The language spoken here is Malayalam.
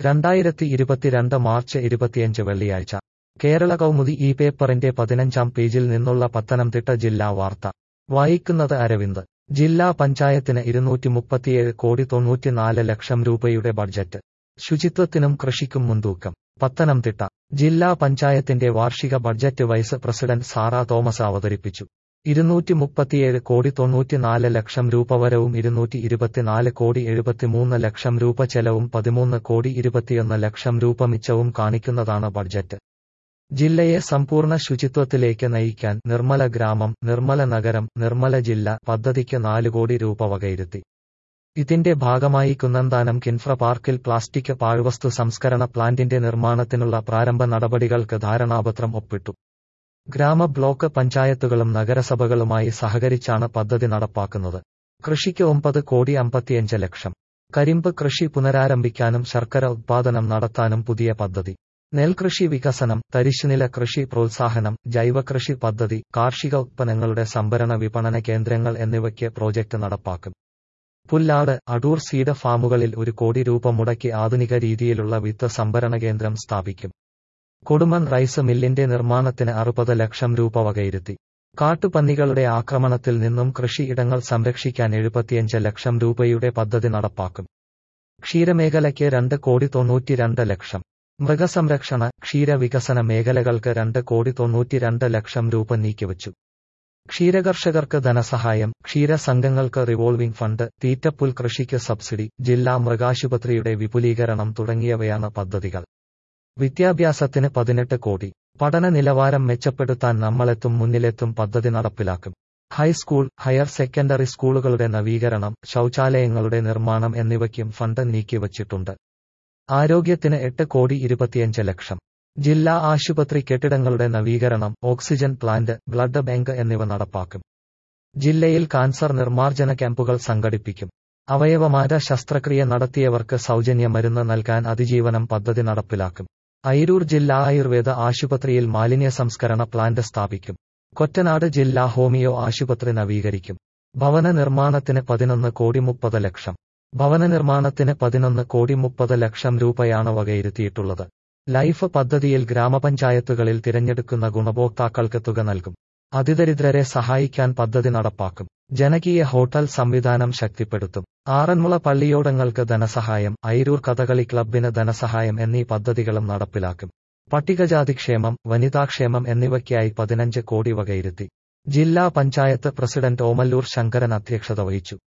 രണ്ടായിരത്തി ഇരുപത്തിരണ്ട് മാർച്ച് ഇരുപത്തിയഞ്ച് വെള്ളിയാഴ്ച കേരള കൗമുദി ഈ പേപ്പറിന്റെ പതിനഞ്ചാം പേജിൽ നിന്നുള്ള പത്തനംതിട്ട ജില്ലാ വാർത്ത വായിക്കുന്നത് അരവിന്ദ് ജില്ലാ പഞ്ചായത്തിന് ഇരുന്നൂറ്റി മുപ്പത്തിയേഴ് കോടി തൊണ്ണൂറ്റിനാല് ലക്ഷം രൂപയുടെ ബഡ്ജറ്റ് ശുചിത്വത്തിനും കൃഷിക്കും മുൻതൂക്കം പത്തനംതിട്ട ജില്ലാ പഞ്ചായത്തിന്റെ വാർഷിക budget vice president Sara Thomas അവതരിപ്പിച്ചു ഇരുന്നൂറ്റി മുപ്പത്തിയേഴ് കോടി തൊണ്ണൂറ്റിനാല് ലക്ഷം രൂപ വരവും ഇരുന്നൂറ്റി ഇരുപത്തിനാല് കോടി എഴുപത്തിമൂന്ന് ലക്ഷം രൂപ ചെലവും പതിമൂന്ന് കോടി ഇരുപത്തിയൊന്ന് ലക്ഷം രൂപ മിച്ചവും കാണിക്കുന്നതാണ് ബഡ്ജറ്റ് ജില്ലയെ സമ്പൂർണ്ണ ശുചിത്വത്തിലേക്ക് നയിക്കാൻ നിർമ്മല ഗ്രാമം നിർമ്മല നഗരം നിർമ്മല ജില്ല പദ്ധതിക്ക് നാല് കോടി രൂപ വകയിരുത്തി ഇതിന്റെ ഭാഗമായി കുന്നന്താനം കിൻഫ്ര പാർക്കിൽ പ്ലാസ്റ്റിക് പാഴ്വസ്തു സംസ്കരണ പ്ലാന്റിന്റെ നിർമ്മാണത്തിനുള്ള പ്രാരംഭ നടപടികൾക്ക് ധാരണാപത്രം ഒപ്പിട്ടു ഗ്രാമ ബ്ലോക്ക് പഞ്ചായത്തുകളും നഗരസഭകളുമായി സഹകരിച്ചാണ് പദ്ധതി നടപ്പാക്കുന്നത് കൃഷിക്ക് ഒമ്പത് കോടി അമ്പത്തിയഞ്ച് ലക്ഷം കരിമ്പ് കൃഷി പുനരാരംഭിക്കാനും ശർക്കര ഉത്പാദനം നടത്താനും പുതിയ പദ്ധതി നെൽകൃഷി വികസനം തരിശുനില കൃഷി പ്രോത്സാഹനം ജൈവകൃഷി പദ്ധതി കാർഷിക ഉത്പന്നങ്ങളുടെ സംഭരണ വിപണന കേന്ദ്രങ്ങൾ എന്നിവയ്ക്ക് പ്രോജക്റ്റ് നടപ്പാക്കും പുല്ലാട് അടൂർ സീഡ് ഫാമുകളിൽ ഒരു കോടി രൂപ മുടക്കി ആധുനിക രീതിയിലുള്ള വിത്ത് സംഭരണ കേന്ദ്രം സ്ഥാപിക്കും കൊടുമൺ റൈസ് മില്ലിന്റെ നിർമ്മാണത്തിന് അറുപത് ലക്ഷം രൂപ വകയിരുത്തി കാട്ടുപന്നികളുടെ ആക്രമണത്തിൽ നിന്നും കൃഷിയിടങ്ങൾ സംരക്ഷിക്കാൻ എഴുപത്തിയഞ്ച് ലക്ഷം രൂപയുടെ പദ്ധതി നടപ്പാക്കും ക്ഷീരമേഖലയ്ക്ക് രണ്ട് കോടി തൊണ്ണൂറ്റിരണ്ട് ലക്ഷം മൃഗസംരക്ഷണ ക്ഷീരവികസന മേഖലകൾക്ക് രണ്ട് കോടി തൊണ്ണൂറ്റിരണ്ട് ലക്ഷം രൂപ നീക്കിവച്ചു ക്ഷീരകർഷകർക്ക് ധനസഹായം ക്ഷീരസംഘങ്ങൾക്ക് റിവോൾവിംഗ് ഫണ്ട് തീറ്റപ്പുൽ കൃഷിക്ക് സബ്സിഡി ജില്ലാ മൃഗാശുപത്രിയുടെ വിപുലീകരണം തുടങ്ങിയവയാണ് പദ്ധതികൾ വിദ്യാഭ്യാസത്തിന് പതിനെട്ട് കോടി പഠന നിലവാരം മെച്ചപ്പെടുത്താൻ നമ്മളെത്തും മുന്നിലെത്തും പദ്ധതി നടപ്പിലാക്കും ഹൈസ്കൂൾ ഹയർ സെക്കൻഡറി സ്കൂളുകളുടെ നവീകരണം ശൗചാലയങ്ങളുടെ നിർമ്മാണം എന്നിവയ്ക്കും ഫണ്ട് നീക്കിവച്ചിട്ടുണ്ട് ആരോഗ്യത്തിന് എട്ട് കോടി ഇരുപത്തിയഞ്ച് ലക്ഷം ജില്ലാ ആശുപത്രി കെട്ടിടങ്ങളുടെ നവീകരണം ഓക്സിജൻ പ്ലാന്റ് ബ്ലഡ് ബാങ്ക് എന്നിവ നടപ്പാക്കും ജില്ലയിൽ കാൻസർ നിർമ്മാർജ്ജന ക്യാമ്പുകൾ സംഘടിപ്പിക്കും അവയവമാറ്റ ശസ്ത്രക്രിയ നടത്തിയവർക്ക് സൗജന്യ മരുന്ന് നൽകാൻ അതിജീവനം പദ്ധതി നടപ്പിലാക്കും അയിരൂർ ജില്ലാ ആയുർവേദ ആശുപത്രിയിൽ മാലിന്യ സംസ്കരണ പ്ലാന്റ് സ്ഥാപിക്കും കൊറ്റനാട് ജില്ലാ ഹോമിയോ ആശുപത്രി നവീകരിക്കും ഭവന നിർമ്മാണത്തിന് പതിനൊന്ന് കോടി മുപ്പത് ലക്ഷം ഭവന നിർമ്മാണത്തിന് പതിനൊന്ന് കോടി മുപ്പത് ലക്ഷം രൂപയാണ് വകയിരുത്തിയിട്ടുള്ളത് ലൈഫ് പദ്ധതിയിൽ ഗ്രാമപഞ്ചായത്തുകളിൽ തിരഞ്ഞെടുക്കുന്ന ഗുണഭോക്താക്കൾക്ക് തുക നൽകും അതിദരിദ്രരെ സഹായിക്കാൻ പദ്ധതി നടപ്പാക്കും ജനകീയ ഹോട്ടൽ സംവിധാനം ശക്തിപ്പെടുത്തും ആറന്മുള പള്ളിയോടങ്ങൾക്ക് ധനസഹായം ഐരൂർ കഥകളി ക്ലബിന് ധനസഹായം എന്നീ പദ്ധതികളും നടപ്പിലാക്കും പട്ടികജാതിക്ഷേമം വനിതാക്ഷേമം എന്നിവയ്ക്കായി പതിനഞ്ച് കോടി വകയിരുത്തി ജില്ലാ പഞ്ചായത്ത് പ്രസിഡന്റ് ഓമല്ലൂർ ശങ്കരൻ അധ്യക്ഷത വഹിച്ചു